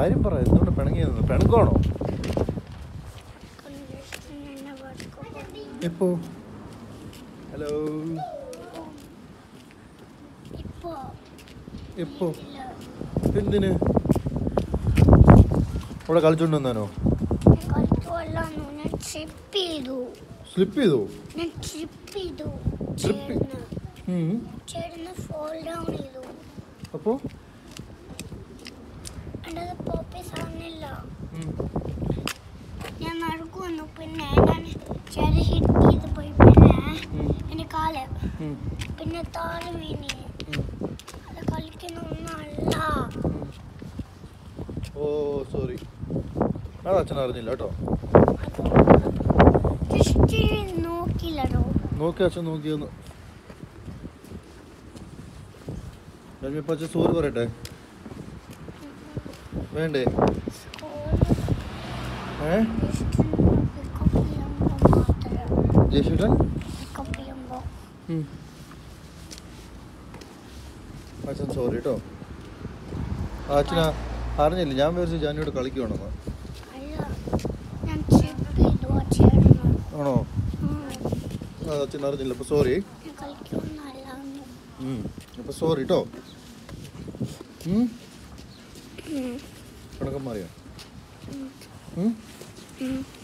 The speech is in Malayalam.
കാര്യം പറ എന്തുകൊണ്ട് പിണങ്ങിയത് പിണക്കമാണോ എപ്പോ ഹലോ ഇപ്പോ എപ്പോ എന്തിന് അവിടെ കളിച്ചോണ്ട് വന്നാനോ കളിച്ചുകൊള്ളാന്നു ഞാൻ ട്രിപ്പ് ചെയ്തു സ്ലിപ്പ് ചെയ്തോ ഞാൻ ട്രിപ്പ് ചെയ്തു Trip? ചേർന്ന് ഉം. ചേർന്ന് ഫോൾ ഡൗൺ ചെയ്തു അപ്പോ എൻ്റെ പോപ്പീസ് ആവുന്നില്ല ഉം. ഞാൻ നടക്കുന്നു പിന്നെ ഞാൻ ചെറിയ ഹിറ്റ് ചെയ്ത് പോയി പിന്നെ ഉം. എൻ്റെ കാല് ഉം. പിന്നെ താഴെ വീണി ഉം. അത് കളിക്കുന്ന ഒന്നല്ല ഓ സോറി അത് അച്ഛൻ അറിഞ്ഞില്ല കേട്ടോ ജസ്റ്റ് നോക്കില്ലടോ നോക്കി അച്ഛൻ നോക്കിയെന്ന് രമ്യപ്പ അച്ഛൻ സോറി പറയട്ടെ വേണ്ടേ ഏ പിക്കപ്പ് ചെയ്യുമ്പോൾ മാത്രം ജയശേട്ടൻ പിക്കപ്പ് ചെയ്യുമ്പോൾ ഉം. അച്ഛൻ സോറി കേട്ടോ ആ അച്ഛനാ അറിഞ്ഞില്ല ഞാൻ വിചാരിച്ചു ജാനിയോട് കളിക്കുവാണെന്ന് അല്ല ഞാൻ ട്രിപ്പ് ചെയ്തു ആ ചേർന്ന് ആണോ അത് അച്ഛൻ അറിഞ്ഞില്ല അപ്പോൾ സോറി ഞാൻ കളിക്കുന്നല്ല അപ്പോൾ സോറി കേട്ടോ പിണക്കം മാറിയോ ഉം? ഉം.